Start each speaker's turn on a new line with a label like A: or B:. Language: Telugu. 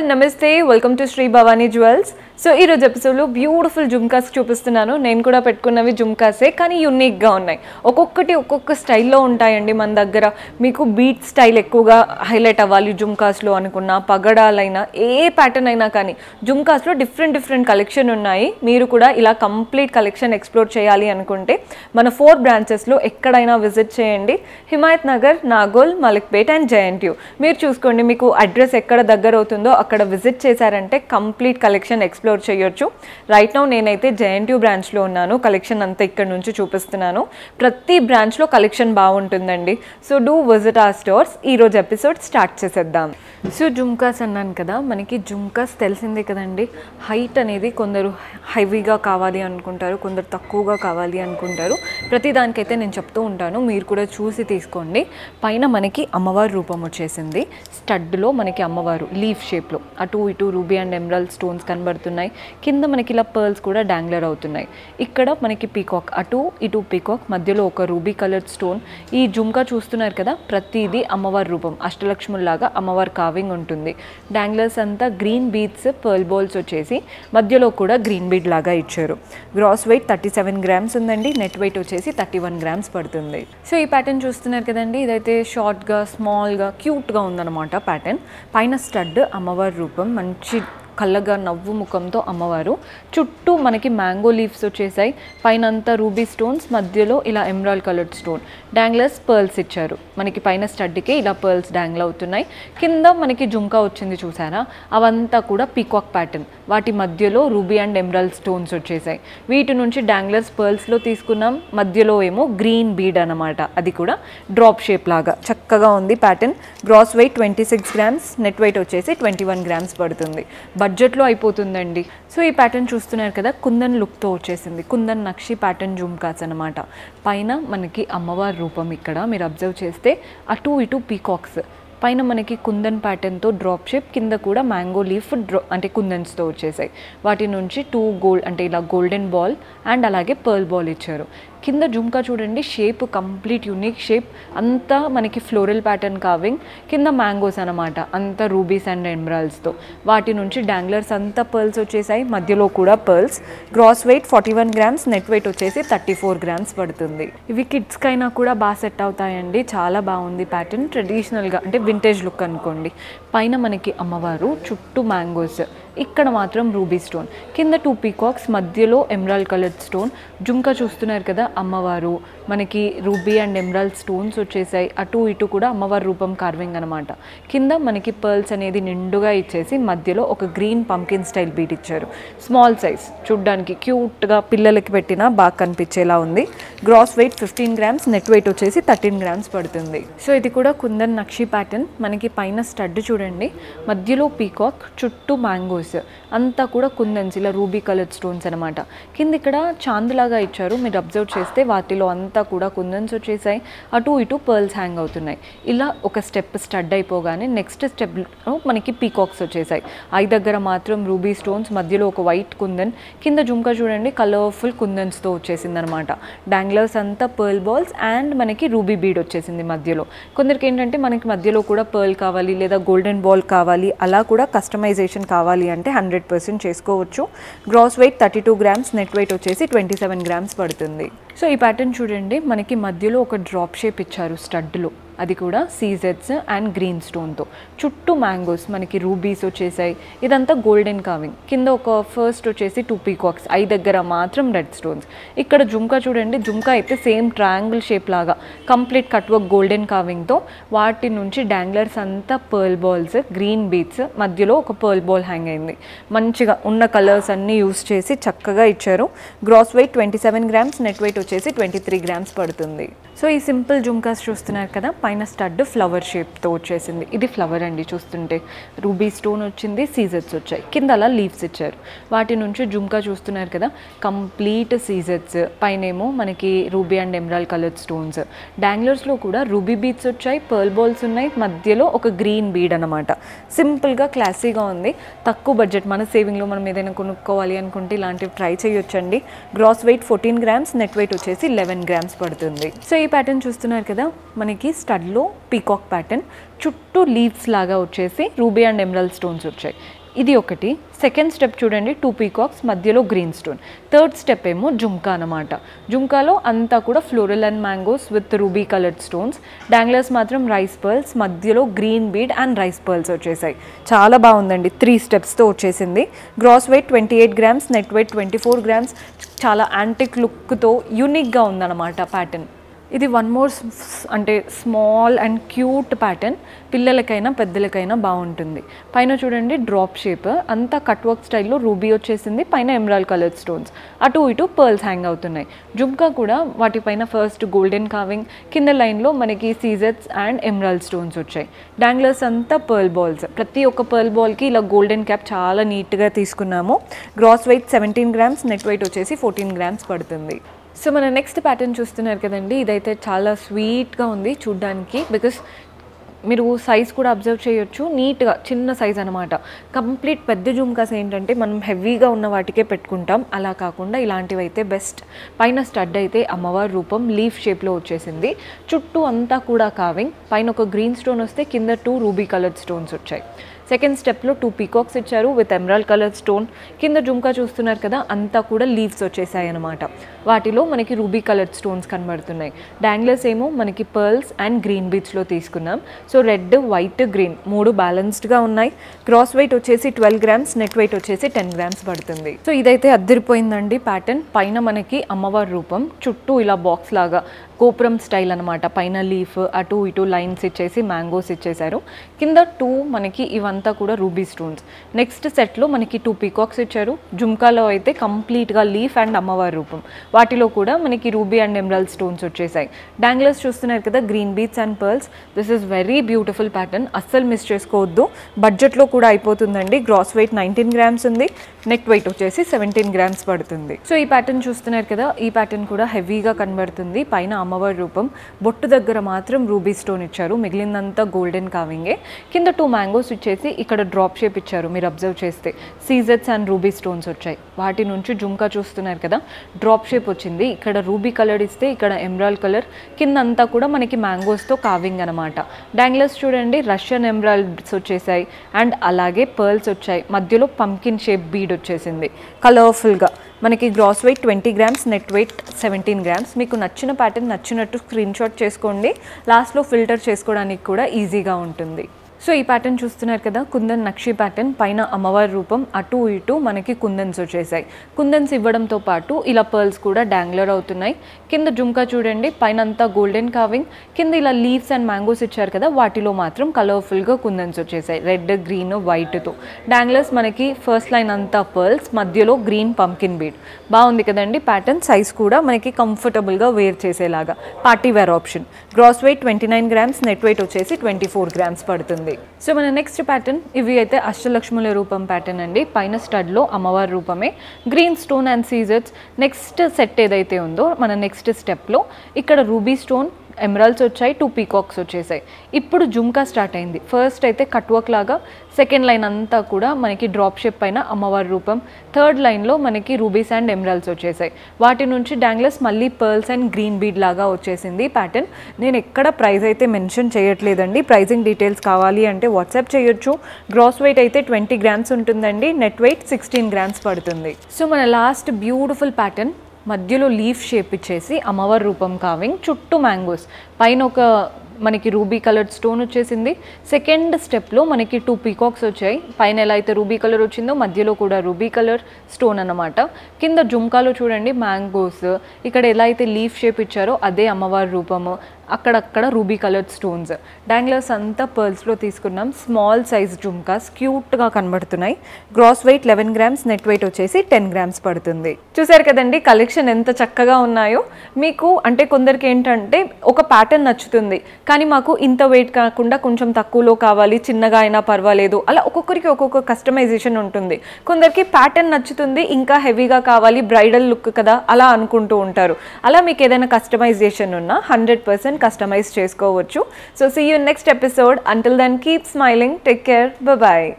A: నమస్తే welcome to Shri Bhavani jewels so ఈరోజు ఎపిసోడ్లో బ్యూటిఫుల్ జుమ్కాస్ చూపిస్తున్నాను నేను కూడా పెట్టుకున్నవి జుమ్కాసే కానీ యునిక్గా ఉన్నాయి ఒక్కొక్కటి ఒక్కొక్క స్టైల్లో ఉంటాయండి మన దగ్గర మీకు బీట్ స్టైల్ ఎక్కువగా హైలైట్ అవ్వాలి జుమ్కాస్లో అనుకున్న పగడాలైనా ఏ ప్యాటర్న్ అయినా కానీ జుమ్కాస్లో డిఫరెంట్ డిఫరెంట్ కలెక్షన్ ఉన్నాయి మీరు కూడా ఇలా కంప్లీట్ కలెక్షన్ ఎక్స్ప్లోర్ చేయాలి అనుకుంటే మన ఫోర్ బ్రాంచెస్లో ఎక్కడైనా విజిట్ చేయండి హిమాయత్ నగర్ నాగోల్ మలిక్పేట్ అండ్ జయంట్యూ మీరు చూసుకోండి మీకు అడ్రస్ ఎక్కడ దగ్గర అవుతుందో అక్కడ విజిట్ చేశారంటే కంప్లీట్ కలెక్షన్ ఎక్స్ప్లోర్ చేయొచ్చు రైట్ నౌ నేనైతే జయంట్యూ బ్రాంచ్లో ఉన్నాను కలెక్షన్ అంతా ఇక్కడ నుంచి చూపిస్తున్నాను ప్రతి బ్రాంచ్లో కలెక్షన్ బాగుంటుందండి సో డూ విజిట్ ఆ స్టోర్స్ ఈరోజు ఎపిసోడ్ స్టార్ట్ చేసేద్దాం సో జుమ్కాస్ అన్నాను కదా మనకి జుమ్కాస్ తెలిసిందే కదండి హైట్ అనేది కొందరు హెవీగా కావాలి అనుకుంటారు కొందరు తక్కువగా కావాలి అనుకుంటారు ప్రతి దానికైతే నేను చెప్తూ ఉంటాను మీరు కూడా చూసి తీసుకోండి పైన మనకి అమ్మవారి రూపం వచ్చేసింది స్టడ్లో మనకి అమ్మవారు లీఫ్ షేప్లో అటు ఇటు రూబీ అండ్ ఎమరల్ స్టోన్స్ కనబడుతున్నాయి కింద మనకి ఇలా పర్ల్స్ కూడా డాంగ్లర్ అవుతున్నాయి ఇక్కడ మనకి పీకాక్ అటు ఇటు పీకాక్ మధ్యలో ఒక రూబీ కలర్ స్టోన్ ఈ జుమ్కా చూస్తున్నారు కదా ప్రతిదీ అమ్మవారి రూపం అష్టలక్ష్ముల్లాగా అమ్మవారి కావింగ్ ఉంటుంది డాంగ్లర్స్ అంతా గ్రీన్ బీడ్స్ పర్ల్ బాల్స్ వచ్చేసి మధ్యలో కూడా గ్రీన్ బీడ్ లాగా ఇచ్చారు gross weight thirty seven grams ఉందండి నెట్ వెయిట్ వచ్చేసి థర్టీ వన్ గ్రామ్స్ పడుతుంది సో ఈ ప్యాటర్న్ చూస్తున్నారు కదండి ఇదైతే షార్ట్గా స్మాల్గా క్యూట్గా ఉందన్నమాట ప్యాటర్న్ పైన స్టడ్ అమ్మవారి రూపం మంచి కళ్ళగా నవ్వు ముఖంతో అమ్మవారు చుట్టూ మనకి మ్యాంగో లీవ్స్ వచ్చేసాయి పైన అంతా రూబీ స్టోన్స్ మధ్యలో ఇలా emerald coloured stone danglers pearls ఇచ్చారు మనకి పైన స్టడ్కి ఇలా పర్ల్స్ డాంగ్ల్ అవుతున్నాయి కింద మనకి జుంకా వచ్చింది చూసారా అవంతా కూడా పీకాక్ ప్యాటర్న్ వాటి మధ్యలో రూబీ అండ్ ఎమరాల్ స్టోన్స్ వచ్చేసాయి వీటి నుంచి డాంగ్లర్స్ పర్ల్స్లో తీసుకున్నాం మధ్యలో ఏమో గ్రీన్ బీడ్ అనమాట అది కూడా డ్రాప్ షేప్ లాగా చక్కగా ఉంది pattern gross weight twenty six grams net weight వచ్చేసి ట్వంటీ వన్ గ్రామ్స్ పడుతుంది బడ్జెట్లో అయిపోతుందండి సో ఈ ప్యాటర్న్ చూస్తున్నారు కదా కుందన్ లుక్తో వచ్చేసింది కుందన్ నక్షి ప్యాటర్న్ జుమ్కాస్ అనమాట పైన మనకి అమ్మవారి రూపం ఇక్కడ మీరు అబ్జర్వ్ చేస్తే అటు ఇటు పీకాక్స్ పైన మనకి కుందన్ ప్యాటర్న్తో డ్రాప్ షేప్ కింద కూడా మ్యాంగో లీఫ్ డ్రా అంటే కుందన్స్తో వచ్చేసాయి వాటి నుంచి టూ గోల్డ్ అంటే ఇలా గోల్డెన్ బాల్ అండ్ అలాగే పర్ల్ బాల్ ఇచ్చారు కింద జుమ్కా చూడండి షేప్ కంప్లీట్ యూనిక్ షేప్ అంతా మనకి ఫ్లోరల్ ప్యాటర్న్ కావింగ్ కింద మ్యాంగోస్ అనమాట అంతా రూబీస్ అండ్ ఎమరాల్స్తో వాటి నుంచి డాంగ్లర్స్ అంతా పర్ల్స్ వచ్చేసాయి మధ్యలో కూడా pearls gross weight forty one grams net weight వచ్చేసి థర్టీ ఫోర్ గ్రామ్స్ పడుతుంది ఇవి కిడ్స్కైనా కూడా బాగా సెట్ అవుతాయండి చాలా బాగుంది ప్యాటర్న్ ట్రెడిషనల్గా అంటే వింటేజ్ లుక్ అనుకోండి పైన మనకి అమ్మవారు చుట్టూ మ్యాంగోస్ ఇక్కడ మాత్రం రూబీ స్టోన్ కింద టూ పీకాక్స్ మధ్యలో ఎమరాల్ కలర్డ్ స్టోన్ జుంకా చూస్తున్నారు కదా అమ్మవారు మనకి రూబీ అండ్ ఎమరాల్ స్టోన్స్ వచ్చేసాయి అటు ఇటు కూడా అమ్మవారి రూపం కార్వింగ్ అనమాట కింద మనకి పర్ల్స్ అనేది నిండుగా ఇచ్చేసి మధ్యలో ఒక గ్రీన్ పంకిన్ స్టైల్ బీట్ ఇచ్చారు స్మాల్ సైజ్ చూడ్డానికి క్యూట్గా పిల్లలకి పెట్టినా బాగా కనిపించేలా ఉంది gross weight fifteen grams net weight వచ్చేసి థర్టీన్ గ్రామ్స్ పడుతుంది సో ఇది కూడా కుందన్ నక్షి ప్యాటర్న్ మనకి పైన స్టడ్ చూడండి మధ్యలో పీకాక్ చుట్టూ మ్యాంగోస్ అంతా కూడా కుందన్స్ ఇలా రూబీ కలర్డ్ స్టోన్స్ అనమాట కింద ఇక్కడ చాందులాగా ఇచ్చారు మీరు అబ్జర్వ్ చేస్తే వాటిలో అంతా కూడా కుందన్స్ వచ్చేసాయి అటు ఇటు పర్ల్స్ హ్యాంగ్ అవుతున్నాయి ఇలా ఒక స్టెప్ స్టడ్ అయిపోగానే నెక్స్ట్ స్టెప్లో మనకి పీకాక్స్ వచ్చేసాయి ఐ దగ్గర మాత్రం రూబీ స్టోన్స్ మధ్యలో ఒక వైట్ కుందన్ కింద జుంకా చూడండి కలర్ఫుల్ కుందన్స్తో వచ్చేసింది అనమాట డాంగ్లర్స్ అంతా పర్ల్ బాల్స్ అండ్ మనకి రూబీ బీడ్ వచ్చేసింది మధ్యలో కొందరికి ఏంటంటే మనకి మధ్యలో కూడా పర్ల్ కావాలి లేదా గోల్డెన్ బాల్ కావాలి అలా కూడా కస్టమైజేషన్ కావాలి అంటే హండ్రెడ్ పర్సెంట్ చేసుకోవచ్చు gross weight thirty two grams net weight వచ్చేసి ట్వంటీ సెవెన్ గ్రామ్స్ పడుతుంది సో ఈ ప్యాటర్న్ చూడండి మనకి మధ్యలో ఒక డ్రాప్ షేప్ ఇచ్చారు స్టడ్లో అది కూడా సీజెట్స్ అండ్ గ్రీన్ స్టోన్తో చుట్టూ మ్యాంగోస్ మనకి రూబీస్ వచ్చేసాయి ఇదంతా గోల్డెన్ కావింగ్ కింద ఒక ఫస్ట్ వచ్చేసి టూ పీకాక్స్ ఐ దగ్గర మాత్రం రెడ్ స్టోన్స్ ఇక్కడ జుమ్కా చూడండి జుమ్కా అయితే సేమ్ ట్రయాంగిల్ షేప్ లాగా కంప్లీట్ కట్ వర్క్ గోల్డెన్ కావింగ్తో వాటి నుంచి డాంగ్లర్స్ అంతా పర్ల్ బాల్స్ గ్రీన్ బీట్స్ మధ్యలో ఒక పర్ల్ బాల్ హ్యాంగ్ అయింది మంచిగా ఉన్న కలర్స్ అన్నీ యూస్ చేసి చక్కగా ఇచ్చారు gross weight twenty seven grams net weight వచ్చేసి ట్వంటీ త్రీ గ్రామ్స్ పడుతుంది సో ఈ సింపుల్ జుమ్కాస్ చూస్తున్నారు కదా పైన స్టడ్ ఫ్లవర్ షేప్తో వచ్చేసింది ఇది ఫ్లవర్ అండి చూస్తుంటే రూబీ స్టోన్ వచ్చింది సీజెట్స్ వచ్చాయి కింద అలా లీవ్స్ ఇచ్చారు వాటి నుంచి జుమ్కా చూస్తున్నారు కదా కంప్లీట్ సీజెట్స్ పైనేమో మనకి ruby and emerald colour stones డాంగ్లర్స్లో కూడా రూబీ బీడ్స్ వచ్చాయి పర్ల్ బాల్స్ ఉన్నాయి మధ్యలో ఒక గ్రీన్ బీడ్ అనమాట సింపుల్గా క్లాసీగా ఉంది తక్కువ బడ్జెట్ మన సేవింగ్లో మనం ఏదైనా కొనుక్కోవాలి అనుకుంటే ఇలాంటివి ట్రై చేయొచ్చండి gross weight fourteen grams net weight వచ్చేసి లెవెన్ గ్రామ్స్ పడుతుంది సో ఈ ప్యాటర్న్ చూస్తున్నారు కదా మనకి స్టడ్ స్టడ్లో పీకాక్ ప్యాటర్న్ చుట్టూ లీవ్స్ లాగా వచ్చేసి రూబీ అండ్ ఎమరల్ స్టోన్స్ వచ్చాయి ఇది ఒకటి సెకండ్ స్టెప్ చూడండి టూ పీకాక్స్ మధ్యలో గ్రీన్ స్టోన్ థర్డ్ స్టెప్ ఏమో జుమ్కా అనమాట జుమ్కాలో అంతా కూడా floral and mangoes with ruby coloured stones danglers మాత్రం రైస్ పర్ల్స్ మధ్యలో green bead and rice pearls వచ్చేసాయి చాలా బాగుందండి త్రీ స్టెప్స్తో వచ్చేసింది gross weight twenty eight grams net weight twenty four grams చాలా యాంటిక్ లుక్తో యూనిక్గా ఉందన్నమాట ప్యాటర్న్ ఇది వన్ మోర్ అంటే స్మాల్ అండ్ క్యూట్ ప్యాటర్న్ పిల్లలకైనా పెద్దలకైనా బాగుంటుంది పైన చూడండి డ్రాప్ షేప్ అంతా కట్ వర్క్ స్టైల్లో రూబీ వచ్చేసింది పైన ఎమరాల్ కలర్ స్టోన్స్ అటు ఇటు పర్ల్స్ హ్యాంగ్ అవుతున్నాయి జుమ్కా కూడా వాటిపైన ఫస్ట్ గోల్డెన్ కావింగ్ కింద లైన్లో మనకి సీజెట్స్ అండ్ ఎమరాల్ స్టోన్స్ వచ్చాయి డాంగ్లర్స్ అంతా పర్ల్ బాల్స్ ప్రతి ఒక్క పర్ల్ బాల్కి ఇలా గోల్డెన్ క్యాప్ చాలా నీట్గా తీసుకున్నాము gross weight seventeen grams net weight వచ్చేసి ఫోర్టీన్ గ్రామ్స్ పడుతుంది సో మన నెక్స్ట్ ప్యాటర్న్ చూస్తున్నారు కదండి ఇదైతే చాలా స్వీట్గా ఉంది చూడ్డానికి బికాస్ మీరు సైజ్ కూడా అబ్జర్వ్ చేయొచ్చు నీట్గా చిన్న సైజ్ అనమాట కంప్లీట్ పెద్ద జుమ్కాస్ ఏంటంటే మనం హెవీగా ఉన్న వాటికే పెట్టుకుంటాం అలా కాకుండా ఇలాంటివి అయితే బెస్ట్ పైన స్టడ్ అయితే అమ్మవారి రూపం లీఫ్ షేప్లో వచ్చేసింది చుట్టూ అంతా కూడా కావింగ్ పైన ఒక గ్రీన్ స్టోన్ వస్తే కింద టూ రూబీ కలర్డ్ స్టోన్స్ వచ్చాయి సెకండ్ స్టెప్లో టూ పీకాక్స్ ఇచ్చారు విత్ ఎమరాల్డ్ కలర్ స్టోన్ కింద జుమ్కా చూస్తున్నారు కదా అంతా కూడా లీవ్స్ వచ్చేసాయి అనమాట వాటిలో మనకి రూబీ కలర్ స్టోన్స్ కనబడుతున్నాయి డాంగ్లర్స్ ఏమో మనకి పర్ల్స్ అండ్ గ్రీన్ బీచ్లో తీసుకున్నాం సో రెడ్ వైట్ గ్రీన్ మూడు బ్యాలెన్స్డ్గా ఉన్నాయి క్రాస్ వెయిట్ వచ్చేసి ట్వెల్వ్ గ్రామ్స్ నెట్ వెయిట్ వచ్చేసి టెన్ గ్రామ్స్ పడుతుంది సో ఇదైతే అద్దరిపోయిందండి ప్యాటర్న్ పైన మనకి అమ్మవారి రూపం చుట్టూ ఇలా బాక్స్ లాగా గోపురం స్టైల్ అనమాట పైన లీఫ్ అటు ఇటు లైన్స్ ఇచ్చేసి మ్యాంగోస్ ఇచ్చేసారు కింద టూ మనకి ఇవంతా కూడా రూబీ స్టోన్స్ నెక్స్ట్ సెట్లో మనకి టూ పీకాక్స్ ఇచ్చారు జుమ్కాలో అయితే కంప్లీట్గా లీఫ్ అండ్ అమ్మవారి రూపం వాటిలో కూడా మనకి రూబీ అండ్ ఎమరల్ స్టోన్స్ వచ్చేసాయి డాంగ్లర్స్ చూస్తున్నారు కదా green beads and pearls this is very beautiful pattern అస్సలు మిస్ చేసుకోవద్దు బడ్జెట్లో కూడా అయిపోతుందండి గ్రాస్ వెయిట్ నైన్టీన్ గ్రామ్స్ ఉంది నెక్ వెయిట్ వచ్చేసి సెవెంటీన్ గ్రామ్స్ పడుతుంది సో ఈ ప్యాటర్న్ చూస్తున్నారు కదా ఈ ప్యాటర్న్ కూడా హెవీగా కనబడుతుంది పైన అమ్మవారి రూపం బొట్టు దగ్గర మాత్రం రూబీ స్టోన్ ఇచ్చారు మిగిలిందంతా గోల్డెన్ కావింగే కింద టూ మ్యాంగోస్ ఇచ్చేసి ఇక్కడ డ్రాప్ షేప్ ఇచ్చారు మీరు అబ్జర్వ్ చేస్తే సీజెట్స్ అండ్ రూబీ స్టోన్స్ వచ్చాయి వాటి నుంచి జుమ్కా చూస్తున్నారు కదా డ్రాప్ షేప్ వచ్చింది ఇక్కడ రూబీ కలర్ ఇస్తే ఇక్కడ ఎమరాల్ కలర్ కింద అంతా కూడా మనకి మ్యాంగోస్తో కావింగ్ అనమాట డాంగ్లర్స్ చూడండి రష్యన్ ఎమరాల్డ్స్ వచ్చేసాయి అండ్ అలాగే పర్ల్స్ వచ్చాయి మధ్యలో పంకిన్ షేప్ బీడ్ వచ్చేసింది కలర్ఫుల్గా మనకి gross weight twenty grams net weight seventeen grams మీకు నచ్చిన ప్యాటర్న్ నచ్చినట్టు స్క్రీన్ షాట్ చేసుకోండి లాస్ట్లో ఫిల్టర్ చేసుకోవడానికి కూడా ఈజీగా ఉంటుంది సో ఈ ప్యాటర్న్ చూస్తున్నారు కదా కుందన్ నక్షి ప్యాటర్న్ పైన అమ్మవారి రూపం అటు ఇటు మనకి కుందన్స్ వచ్చేసాయి కుందన్స్ ఇవ్వడంతో పాటు ఇలా పర్ల్స్ కూడా డాంగ్లర్ అవుతున్నాయి కింద జుమ్కా చూడండి పైన అంతా గోల్డెన్ కావింగ్ కింద ఇలా లీవ్స్ అండ్ మ్యాంగోస్ ఇచ్చారు కదా వాటిలో మాత్రం కలర్ఫుల్గా కుందన్స్ వచ్చేసాయి రెడ్ గ్రీన్ వైట్తో డాంగ్లర్స్ మనకి ఫస్ట్ లైన్ అంతా పర్ల్స్ మధ్యలో గ్రీన్ పంకిన్ బీడ్ బాగుంది కదండి ప్యాటర్న్ సైజ్ కూడా మనకి కంఫర్టబుల్గా వేర్ చేసేలాగా party wear option gross weight twenty nine grams net weight వచ్చేసి ట్వంటీ ఫోర్ గ్రామ్స్ పడుతుంది సో మన నెక్స్ట్ ప్యాటర్న్ ఇవి అయితే అష్టలక్ష్ముల రూపం ప్యాటర్న్ అండి పైన స్టడ్లో అమ్మవారి రూపమే గ్రీన్ స్టోన్ అండ్ సీజర్స్ నెక్స్ట్ సెట్ ఏదైతే ఉందో మన నెక్స్ట్ స్టెప్లో ఇక్కడ రూబీ స్టోన్ ఎమరాల్స్ వచ్చాయి టూ పీకాక్స్ వచ్చేసాయి ఇప్పుడు జుమ్కా స్టార్ట్ అయింది ఫస్ట్ అయితే కట్ వర్క్ లాగా సెకండ్ లైన్ అంతా కూడా మనకి డ్రాప్ షేప్ పైన అమ్మవారి రూపం థర్డ్ లైన్లో మనకి రూబీస్ అండ్ ఎమరాల్స్ వచ్చేసాయి వాటి నుంచి డాంగ్లర్స్ మళ్ళీ పర్ల్స్ అండ్ గ్రీన్ బీడ్ లాగా వచ్చేసింది ప్యాటర్న్ నేను ఎక్కడ ప్రైస్ అయితే మెన్షన్ చేయట్లేదండి ప్రైజింగ్ డీటెయిల్స్ కావాలి అంటే వాట్సాప్ చేయొచ్చు గ్రాస్ వెయిట్ అయితే ట్వంటీ గ్రామ్స్ ఉంటుందండి నెట్ వెయిట్ సిక్స్టీన్ గ్రామ్స్ పడుతుంది సో మన లాస్ట్ బ్యూటిఫుల్ ప్యాటర్న్ మధ్యలో లీఫ్ షేప్ ఇచ్చేసి అమ్మవారి రూపం కావింగ్ చుట్టూ మ్యాంగోస్ పైన ఒక మనకి రూబీ కలర్ స్టోన్ వచ్చేసింది సెకండ్ స్టెప్లో మనకి టూ పీకాక్స్ వచ్చాయి పైన ఎలా అయితే రూబీ కలర్ వచ్చిందో మధ్యలో కూడా రూబీ కలర్ స్టోన్ అన్నమాట కింద జుమ్కాలో చూడండి మ్యాంగోస్ ఇక్కడ ఎలా అయితే లీఫ్ షేప్ ఇచ్చారో అదే అమ్మవారి రూపము అక్కడక్కడ రూబీ కలర్డ్ స్టోన్స్ డాంగ్లర్స్ అంతా పర్ల్స్లో తీసుకున్నాం స్మాల్ సైజ్ జుమ్కాస్ క్యూట్గా కనబడుతున్నాయి gross weight eleven grams net weight వచ్చేసి టెన్ గ్రామ్స్ పడుతుంది చూసారు కదండి కలెక్షన్ ఎంత చక్కగా ఉన్నాయో మీకు అంటే కొందరికి ఏంటంటే ఒక ప్యాటర్న్ నచ్చుతుంది కానీ మాకు ఇంత వెయిట్ కాకుండా కొంచెం తక్కువలో కావాలి చిన్నగా అయినా పర్వాలేదు అలా ఒక్కొక్కరికి ఒక్కొక్క కస్టమైజేషన్ ఉంటుంది కొందరికి ప్యాటర్న్ నచ్చుతుంది ఇంకా హెవీగా కావాలి బ్రైడల్ లుక్ కదా అలా అనుకుంటూ ఉంటారు అలా మీకు ఏదైనా కస్టమైజేషన్ ఉన్నా హండ్రెడ్ పర్సెంట్ కస్టమైజ్ చేసుకోవచ్చు so see you next episode until then keep smiling take care bye